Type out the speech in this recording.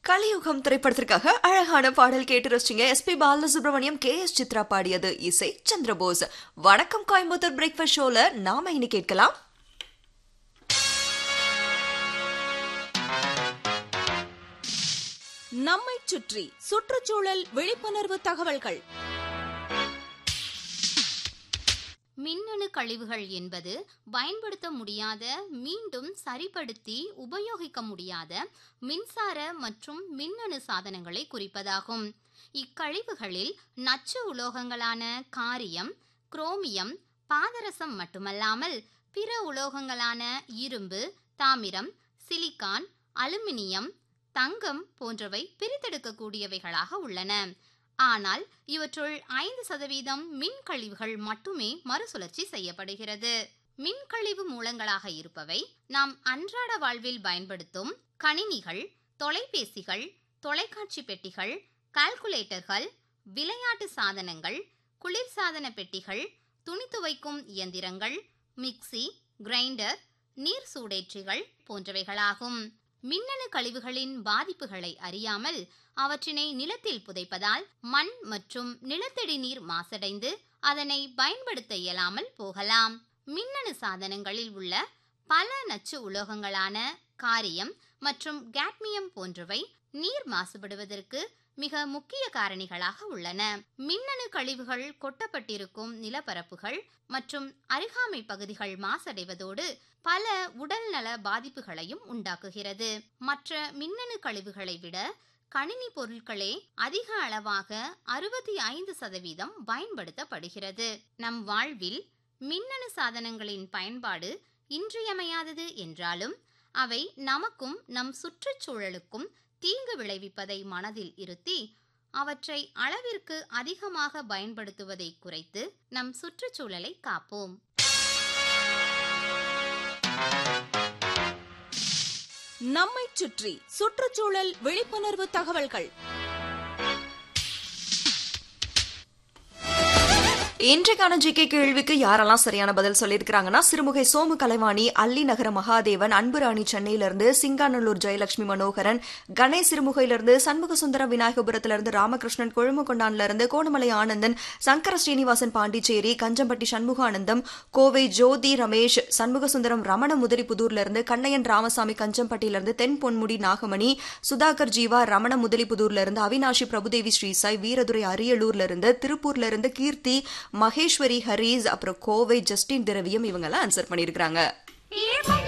கலியுகம் திரைப்படத்திற்காக அழகான பாடல் கேட்டு ரசிச்சிங்க SP Balasubramaniam K S Chithra பாடியது இசை சந்திரபோஸ் வணக்கம் கோயம்புத்தூர் பிரேக்ஃபாஸ்ட் ஷோல நாம இனி கேட்கலாம் நம்மைச் சுற்றி சுற்றுச்சூழல் விழிப்புணர்வு தகவல்கள் மின்னணு கழிவுகள் என்பது பயன்படுத்த முடியாத மீண்டும் சரிப்படுத்தி உபயோகிக்க முடியாத மின்சார மற்றும் மின்னணு சாதனங்களை குறிப்பதாகும் இக்கழிவுகளில் நச்சு உலோகங்களான காரியம் குரோமியம் பாதரசம் மட்டுமல்லாமல் பிற உலோகங்களான இரும்பு தாமிரம் சிலிக்கான் அலுமினியம் தங்கம் போன்றவை பிரித்தெடுக்கக்கூடியவைகளாக உள்ளன ஆனால் இவற்றுள் ஐந்து சதவீதம் மின் கழிவுகள் மட்டுமே மறுசுழற்சி செய்யப்படுகிறது மின்கழிவு மூலங்களாக இருப்பவை நாம் அன்றாட வாழ்வில் பயன்படுத்தும் கணினிகள் தொலைபேசிகள் தொலைக்காட்சி பெட்டிகள் கால்குலேட்டர்கள் விளையாட்டு சாதனங்கள் குளிர்சாதன பெட்டிகள் துணி துவைக்கும் இயந்திரங்கள் மிக்சி கிரைண்டர் நீர் சூடேற்றிகள் போன்றவைகளாகும் மின்னணு கழிவுகளின் பாதிப்புகளை அறியாமல் அவற்றினை நிலத்தில் புதைப்பதால் மண் மற்றும் நிலத்தடி நீர் மாசடைந்து அதனை பயன்படுத்த இயலாமல் போகலாம் மின்னணு சாதனங்களில் உள்ள பல நச்சு உலோகங்களான காரியம் மற்றும் கேட்மியம் போன்றவை நீர் மாசுபடுவதற்கு மிக முக்கிய காரணிகளாக உள்ளன மின்னணு கழிவுகள் கொட்டப்பட்டிருக்கும் நிலப்பரப்புகள் மற்றும் அருகாமை பகுதிகள் மாசடைவதோடு பல உடல்நல பாதிப்புகளையும் உண்டாக்குகிறது மற்ற மின்னணு கழிவுகளை விட கணினி பொருட்களே அதிக அளவாக அறுபத்தி ஐந்து சதவீதம் பயன்படுத்தப்படுகிறது நம் வாழ்வில் மின்னணு சாதனங்களின் பயன்பாடு இன்றியமையாதது என்றாலும் அவை நமக்கும் நம் சுற்றுச்சூழலுக்கும் தீங்கு விளைவிப்பதை மனதில் இருத்தி அவற்றை அளவிற்கு அதிகமாக பயன்படுத்துவதை குறைத்து நம் சுற்றுச்சூழலை காப்போம் நம்மைச் சுற்றி சுற்றுச்சூழல் விழிப்புணர்வு தகவல்கள் இன்றைக்கான ஜிகே கேள்விக்கு யாரெல்லாம் சரியான பதில் சொல்லியிருக்கிறாங்கன்னா சிறுமுகை சோமு கலைவாணி அல்லி நகர மகாதேவன் அன்புராணி சென்னையிலிருந்து சிங்காநல்லூர் ஜெயலட்சுமி மனோகரன் கணேஷ் சிறுமுகையிலிருந்து சண்முக சுந்தரம் விநாயகபுரத்திலிருந்து ராமகிருஷ்ணன் கொழுமகொண்டான்லிருந்து கோணமலை ஆனந்தன் சங்கர ஸ்ரீனிவாசன் பாண்டிச்சேரி கஞ்சம்பட்டி சண்முகானந்தம் கோவை ஜோதி ரமேஷ் சண்முக சுந்தரம் ரமண முதலிபுதூர்லிருந்து கண்ணையன் ராமசாமி கஞ்சம்பட்டியிலிருந்து தென் பொன்முடி நாகமணி சுதாகர் ஜீவா ரமண முதலிபுதூர்லிருந்து அவினாஷி பிரபுதேவி ஸ்ரீசாய் வீரதுரை அரியலூர்லிருந்து திருப்பூர்லிருந்து கீர்த்தி மகேஸ்வரி ஹரீஸ் அப்புறம் கோவை ஜஸ்டின் திரவியம் இவங்கெல்லாம் ஆன்சர் பண்ணியிருக்காங்க